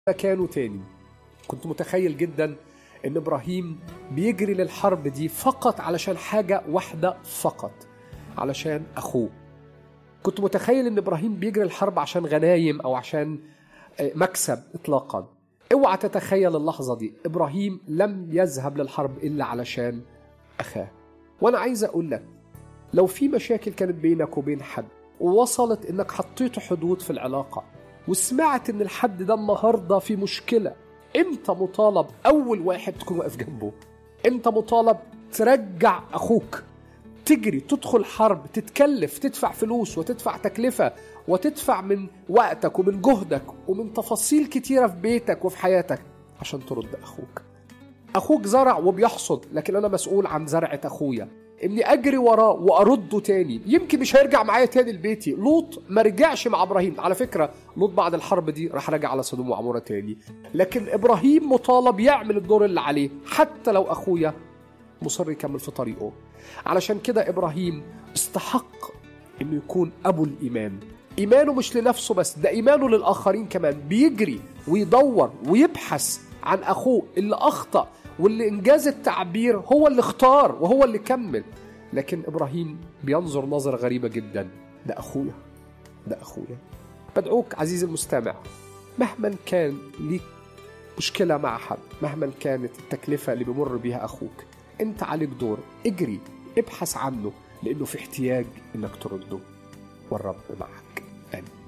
مكانه تاني كنت متخيل جدا ان ابراهيم بيجري للحرب دي فقط علشان حاجه واحده فقط علشان اخوه كنت متخيل ان ابراهيم بيجري الحرب عشان غنايم او عشان آه، مكسب اطلاقا اوعى تتخيل اللحظه دي ابراهيم لم يذهب للحرب الا علشان اخاه وانا عايز اقول لك لو في مشاكل كانت بينك وبين حد ووصلت انك حطيت حدود في العلاقه وسمعت ان الحد ده النهارده في مشكله انت مطالب اول واحد تكون واقف جنبه انت مطالب ترجع اخوك تجري تدخل حرب تتكلف تدفع فلوس وتدفع تكلفة وتدفع من وقتك ومن جهدك ومن تفاصيل كتيرة في بيتك وفي حياتك عشان ترد أخوك أخوك زرع وبيحصد لكن أنا مسؤول عن زرعة أخويا إني أجري وراه وأرده تاني يمكن مش هيرجع معايا تاني لبيتي لوط ما رجعش مع إبراهيم على فكرة لوط بعد الحرب دي راح راجع على سدوم وعمورة تاني لكن إبراهيم مطالب يعمل الدور اللي عليه حتى لو أخويا مصر يكمل في طريقه علشان كده إبراهيم استحق إنه يكون أبو الإيمان إيمانه مش لنفسه بس ده إيمانه للآخرين كمان بيجري ويدور ويبحث عن أخوه اللي أخطأ واللي إنجاز التعبير هو اللي اختار وهو اللي كمل لكن إبراهيم بينظر نظرة غريبة جدا ده أخويا ده أخويا بدعوك عزيزي المستمع مهما كان ليك مشكلة مع حد مهما كانت التكلفة اللي بيمر بيها أخوك أنت عليك دور اجري ابحث عنه لأنه في احتياج إنك ترده والرب معك آمين